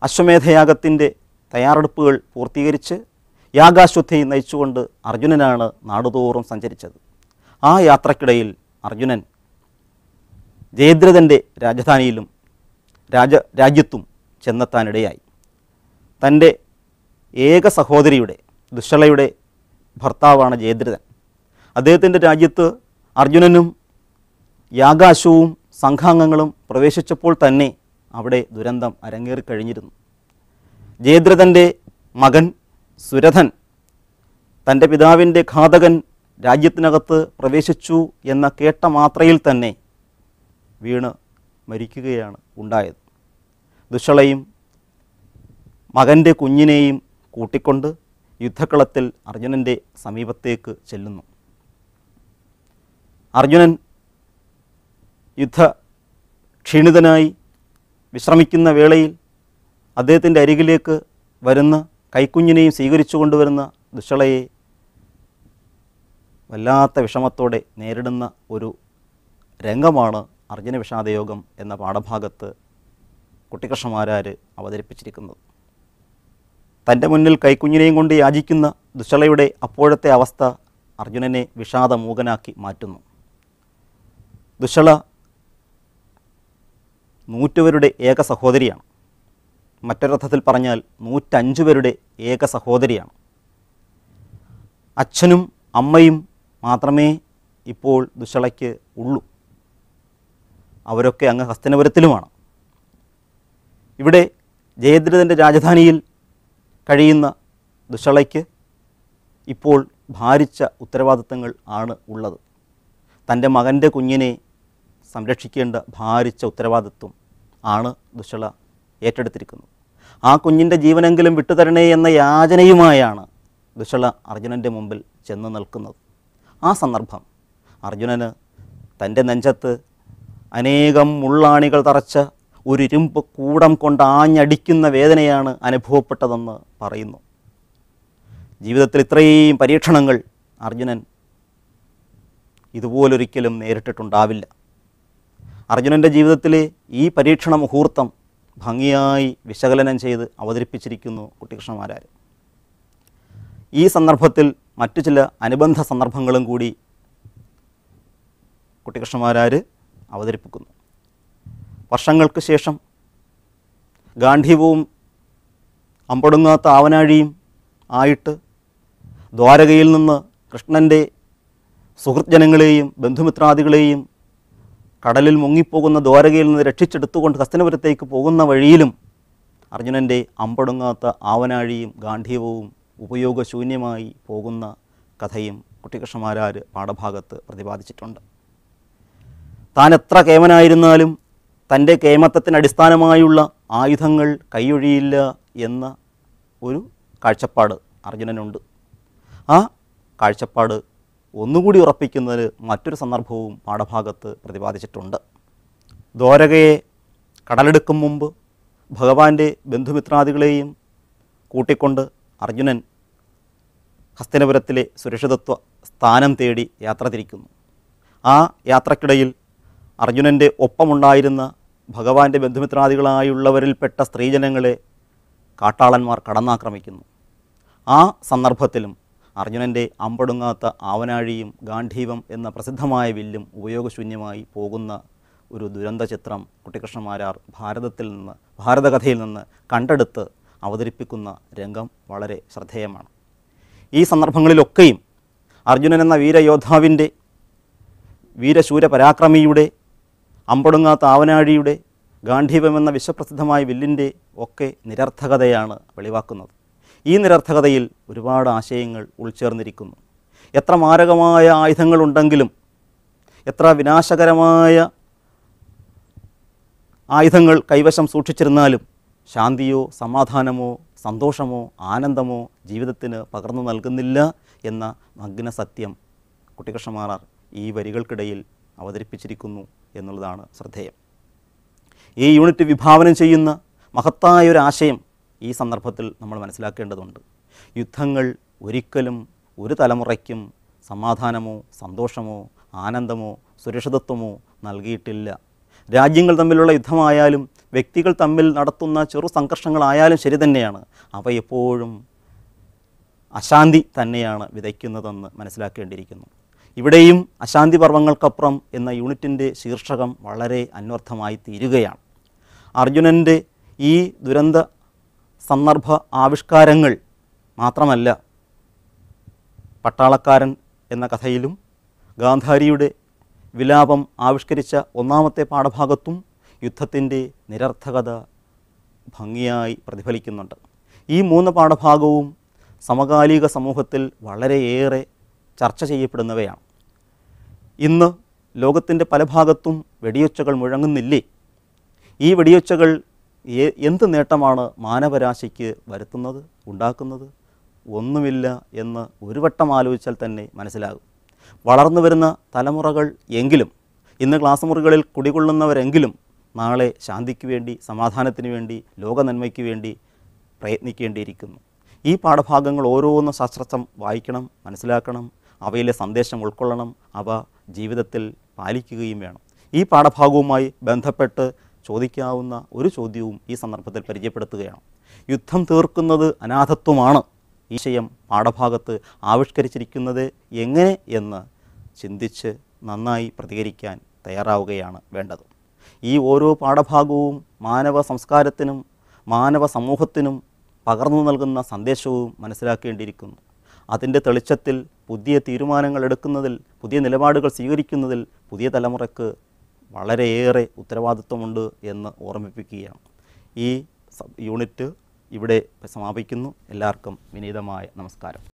അശ്വമേധയാഗത്തിൻ്റെ തയ്യാറെടുപ്പുകൾ പൂർത്തീകരിച്ച് യാഗാശ്വത്ഥയെ നയിച്ചുകൊണ്ട് അർജുനനാണ് നാടുതോറും സഞ്ചരിച്ചത് ആ യാത്രക്കിടയിൽ അർജുനൻ ജയദ്രഥൻ്റെ രാജധാനിയിലും രാജ രാജ്യത്തും ചെന്നെത്താനിടയായി തൻ്റെ ഏക സഹോദരിയുടെ ദുശ്ശളയുടെ ഭർത്താവാണ് ജയദ്രഥൻ അദ്ദേഹത്തിൻ്റെ രാജ്യത്ത് അർജുനനും യാഗാശവും സംഘാംഗങ്ങളും പ്രവേശിച്ചപ്പോൾ തന്നെ അവിടെ ദുരന്തം അരങ്ങേറിക്കഴിഞ്ഞിരുന്നു ജയദ്രഥൻ്റെ മകൻ സുരഥൻ തൻ്റെ പിതാവിൻ്റെ ഘാതകൻ രാജ്യത്തിനകത്ത് പ്രവേശിച്ചു എന്ന കേട്ട മാത്രയിൽ തന്നെ വീണ് മരിക്കുകയാണ് ഉണ്ടായത് ദുഷളയും മകൻ്റെ കുഞ്ഞിനെയും കൂട്ടിക്കൊണ്ട് യുദ്ധക്കളത്തിൽ അർജുനൻ്റെ സമീപത്തേക്ക് ചെല്ലുന്നു അർജുനൻ യുദ്ധ ക്ഷീണിതനായി വിശ്രമിക്കുന്ന വേളയിൽ അദ്ദേഹത്തിൻ്റെ അരികിലേക്ക് വരുന്ന കൈക്കുഞ്ഞിനെയും സ്വീകരിച്ചു കൊണ്ടുവരുന്ന ദുഷളയെ വല്ലാത്ത വിഷമത്തോടെ നേരിടുന്ന ഒരു രംഗമാണ് അർജുന വിഷാദയോഗം എന്ന പാഠഭാഗത്ത് കുട്ടിക്കൃഷ്ണമാരാർ അവതരിപ്പിച്ചിരിക്കുന്നത് തൻ്റെ മുന്നിൽ കൈക്കുഞ്ഞിനെയും കൊണ്ട് യാചിക്കുന്ന ദുഷളയുടെ അപ്പോഴത്തെ അവസ്ഥ അർജുനനെ വിഷാദമൂകനാക്കി മാറ്റുന്നു ദുഷള നൂറ്റുപേരുടെ ഏക സഹോദരിയാണ് മറ്റൊരർത്ഥത്തിൽ പറഞ്ഞാൽ നൂറ്റഞ്ചു പേരുടെ ഏക സഹോദരിയാണ് അച്ഛനും അമ്മയും മാത്രമേ ഇപ്പോൾ ദുഷളയ്ക്ക് ഉള്ളൂ അവരൊക്കെ അങ്ങ് ഹസ്തനപുരത്തിലുമാണ് ഇവിടെ ജയദ്രഥൻ്റെ രാജധാനിയിൽ കഴിയുന്ന ദുഷളയ്ക്ക് ഇപ്പോൾ ഭാരിച്ച ഉത്തരവാദിത്തങ്ങൾ ആണ് ഉള്ളത് തൻ്റെ മകൻ്റെ കുഞ്ഞിനെ സംരക്ഷിക്കേണ്ട ഭാരിച്ച ഉത്തരവാദിത്വം ആണ് ദുഷള ഏറ്റെടുത്തിരിക്കുന്നത് ആ കുഞ്ഞിൻ്റെ ജീവനെങ്കിലും വിട്ടുതരണേ എന്ന യാചനയുമായാണ് ദുഷള അർജുനൻ്റെ മുമ്പിൽ ചെന്ന് നിൽക്കുന്നത് ആ സന്ദർഭം അർജുനന് തൻ്റെ നെഞ്ചത്ത് അനേകം മുള്ളാണികൾ തറച്ച ഒരു ഇരുമ്പ് കൂടം കൊണ്ട് ആഞ്ഞടിക്കുന്ന വേദനയാണ് അനുഭവപ്പെട്ടതെന്ന് പറയുന്നു ജീവിതത്തിൽ ഇത്രയും പരീക്ഷണങ്ങൾ അർജുനൻ ഇതുപോലൊരിക്കലും നേരിട്ടിട്ടുണ്ടാവില്ല അർജുനൻ്റെ ജീവിതത്തിലെ ഈ പരീക്ഷണ മുഹൂർത്തം ഭംഗിയായി വിശകലനം ചെയ്ത് അവതരിപ്പിച്ചിരിക്കുന്നു കുട്ടികൃഷ്ണമാരാർ ഈ സന്ദർഭത്തിൽ മറ്റു ചില അനുബന്ധ സന്ദർഭങ്ങളും കൂടി കുട്ടികൃഷ്ണമാരാർ അവതരിപ്പിക്കുന്നു വർഷങ്ങൾക്ക് ശേഷം ഗാന്ധീവവും അമ്പൊടുങ്ങാത്ത ആവനാഴിയും ആയിട്ട് ദ്വാരകയിൽ നിന്ന് കൃഷ്ണൻ്റെ സുഹൃത്ജനങ്ങളെയും ബന്ധുമിത്രാദികളെയും കടലിൽ മുങ്ങിപ്പോകുന്ന ദ്വാരകയിൽ നിന്ന് രക്ഷിച്ചെടുത്തുകൊണ്ട് ഹസ്തനപുരത്തേക്ക് പോകുന്ന വഴിയിലും അർജുനൻ്റെ അമ്പൊടുങ്ങാത്ത ആവനാഴിയും ഗാന്ധീവവും ഉപയോഗശൂന്യമായി പോകുന്ന കഥയും കുട്ടികൃഷ്ണമാരാർ പാഠഭാഗത്ത് പ്രതിപാദിച്ചിട്ടുണ്ട് താൻ എത്ര കേമനായിരുന്നാലും തൻ്റെ കേമത്വത്തിന് അടിസ്ഥാനമായുള്ള ആയുധങ്ങൾ കൈയൊഴിയില്ല എന്ന ഒരു കാഴ്ചപ്പാട് അർജുനനുണ്ട് ആ കാഴ്ചപ്പാട് ഒന്നുകൂടി ഉറപ്പിക്കുന്നതിന് മറ്റൊരു സന്ദർഭവും പാഠഭാഗത്ത് പ്രതിപാദിച്ചിട്ടുണ്ട് ദ്വാരകയെ കടലെടുക്കും മുമ്പ് ഭഗവാന്റെ ബന്ധുമിത്രാദികളെയും കൂട്ടിക്കൊണ്ട് അർജുനൻ ഹസ്തനപുരത്തിലെ സുരക്ഷിതത്വ സ്ഥാനം തേടി യാത്ര തിരിക്കുന്നു ആ യാത്രക്കിടയിൽ അർജുനൻ്റെ ഒപ്പമുണ്ടായിരുന്ന ഭഗവാന്റെ ബന്ധുമിത്രാദികളായുള്ളവരിൽപ്പെട്ട സ്ത്രീജനങ്ങളെ കാട്ടാളന്മാർ കടന്നാക്രമിക്കുന്നു ആ സന്ദർഭത്തിലും അർജുനൻ്റെ അമ്പൊടുങ്ങാത്ത ആവനാഴിയും ഗാന്ധീവം എന്ന പ്രസിദ്ധമായ വില്ലും ഉപയോഗശൂന്യമായി പോകുന്ന ഒരു ദുരന്ത ചിത്രം കുട്ടിക്കൃഷ്ണമാരാർ ഭാരതത്തിൽ നിന്ന് ഭാരതകഥയിൽ നിന്ന് കണ്ടെടുത്ത് അവതരിപ്പിക്കുന്ന രംഗം വളരെ ശ്രദ്ധേയമാണ് ഈ സന്ദർഭങ്ങളിലൊക്കെയും അർജുനൻ എന്ന വീരയോദ്ധാവിൻ്റെ വീരശൂര പരാക്രമിയുടെ അമ്പൊടുങ്ങാത്ത ആവനാഴിയുടെ ഗാന്ധീവം എന്ന വിശ്വപ്രസിദ്ധമായ വില്ലിൻ്റെ ഒക്കെ നിരർത്ഥകതയാണ് വെളിവാക്കുന്നത് ഈ നിരർത്ഥകതയിൽ ഒരുപാട് ആശയങ്ങൾ ഉൾച്ചേർന്നിരിക്കുന്നു എത്ര മാരകമായ ആയുധങ്ങളുണ്ടെങ്കിലും എത്ര വിനാശകരമായ ആയുധങ്ങൾ കൈവശം സൂക്ഷിച്ചിരുന്നാലും ശാന്തിയോ സമാധാനമോ സന്തോഷമോ ആനന്ദമോ ജീവിതത്തിന് പകർന്നു നൽകുന്നില്ല എന്ന നഗ്ന സത്യം കുട്ടികൃഷ്ണമാറാർ ഈ വരികൾക്കിടയിൽ അവതരിപ്പിച്ചിരിക്കുന്നു എന്നുള്ളതാണ് ശ്രദ്ധേയം ഈ യൂണിറ്റ് വിഭാവനം ചെയ്യുന്ന മഹത്തായ ഒരു ആശയം ഈ സന്ദർഭത്തിൽ നമ്മൾ മനസ്സിലാക്കേണ്ടതുണ്ട് യുദ്ധങ്ങൾ ഒരിക്കലും ഒരു തലമുറയ്ക്കും സമാധാനമോ സന്തോഷമോ ആനന്ദമോ സുരക്ഷിതത്വമോ നൽകിയിട്ടില്ല രാജ്യങ്ങൾ തമ്മിലുള്ള യുദ്ധമായാലും വ്യക്തികൾ തമ്മിൽ നടത്തുന്ന ചെറു സംഘർഷങ്ങളായാലും ശരി തന്നെയാണ് അവ എപ്പോഴും അശാന്തി തന്നെയാണ് വിതയ്ക്കുന്നതെന്ന് മനസ്സിലാക്കേണ്ടിയിരിക്കുന്നു ഇവിടെയും അശാന്തി പർവങ്ങൾക്കപ്പുറം എന്ന യൂണിറ്റിൻ്റെ ശീർഷകം വളരെ അന്വർത്ഥമായി തീരുകയാണ് അർജുനൻ്റെ ഈ ദുരന്ത സന്ദർഭ ആവിഷ്കാരങ്ങൾ മാത്രമല്ല പട്ടാളക്കാരൻ എന്ന കഥയിലും ഗാന്ധാരിയുടെ വിലാപം ആവിഷ്കരിച്ച ഒന്നാമത്തെ പാഠഭാഗത്തും യുദ്ധത്തിൻ്റെ നിരർത്ഥകത ഭംഗിയായി പ്രതിഫലിക്കുന്നുണ്ട് ഈ മൂന്ന് പാഠഭാഗവും സമകാലിക സമൂഹത്തിൽ വളരെയേറെ ചർച്ച ചെയ്യപ്പെടുന്നവയാണ് ഇന്ന് ലോകത്തിൻ്റെ പല ഭാഗത്തും വെടിയൊച്ചകൾ മുഴങ്ങുന്നില്ലേ ഈ വെടിയൊച്ചകൾ ഏ- എന്ത് നേട്ടമാണ് മാനവരാശിക്ക് വരുത്തുന്നത് ഉണ്ടാക്കുന്നത് ഒന്നുമില്ല എന്ന് ഒരു വട്ടം ആലോചിച്ചാൽ തന്നെ മനസ്സിലാകും വളർന്നു വരുന്ന തലമുറകൾ എങ്കിലും ഇന്ന് ക്ലാസ് മുറികളിൽ കുടികൊള്ളുന്നവരെങ്കിലും നാളെ ശാന്തിക്ക് വേണ്ടി സമാധാനത്തിന് വേണ്ടി ലോക നന്മയ്ക്ക് വേണ്ടി പ്രയത്നിക്കേണ്ടിയിരിക്കുന്നു ഈ പാഠഭാഗങ്ങൾ ഓരോന്ന് ശാസ്ത്രജ്ഞം വായിക്കണം മനസ്സിലാക്കണം അവയിലെ സന്ദേശം ഉൾക്കൊള്ളണം അവ ജീവിതത്തിൽ പാലിക്കുകയും വേണം ഈ പാഠഭാഗവുമായി ബന്ധപ്പെട്ട് ചോദിക്കാവുന്ന ഒരു ചോദ്യവും ഈ സന്ദർഭത്തിൽ പരിചയപ്പെടുത്തുകയാണ് യുദ്ധം തീർക്കുന്നത് അനാഥത്വമാണ് ഈ വിഷയം പാഠഭാഗത്ത് ആവിഷ്കരിച്ചിരിക്കുന്നത് എങ്ങനെ എന്ന് ചിന്തിച്ച് നന്നായി പ്രതികരിക്കാൻ തയ്യാറാവുകയാണ് വേണ്ടത് ഈ ഓരോ പാഠഭാഗവും മാനവ സംസ്കാരത്തിനും മാനവ സമൂഹത്തിനും പകർന്നു നൽകുന്ന സന്ദേശവും മനസ്സിലാക്കേണ്ടിയിരിക്കുന്നു അതിൻ്റെ തെളിച്ചത്തിൽ പുതിയ തീരുമാനങ്ങൾ എടുക്കുന്നതിൽ പുതിയ നിലപാടുകൾ സ്വീകരിക്കുന്നതിൽ പുതിയ തലമുറയ്ക്ക് വളരെയേറെ ഉത്തരവാദിത്വമുണ്ട് എന്ന് ഓർമ്മിപ്പിക്കുകയാണ് ഈ സബ് യൂണിറ്റ് ഇവിടെ സമാപിക്കുന്നു എല്ലാവർക്കും വിനീതമായ നമസ്കാരം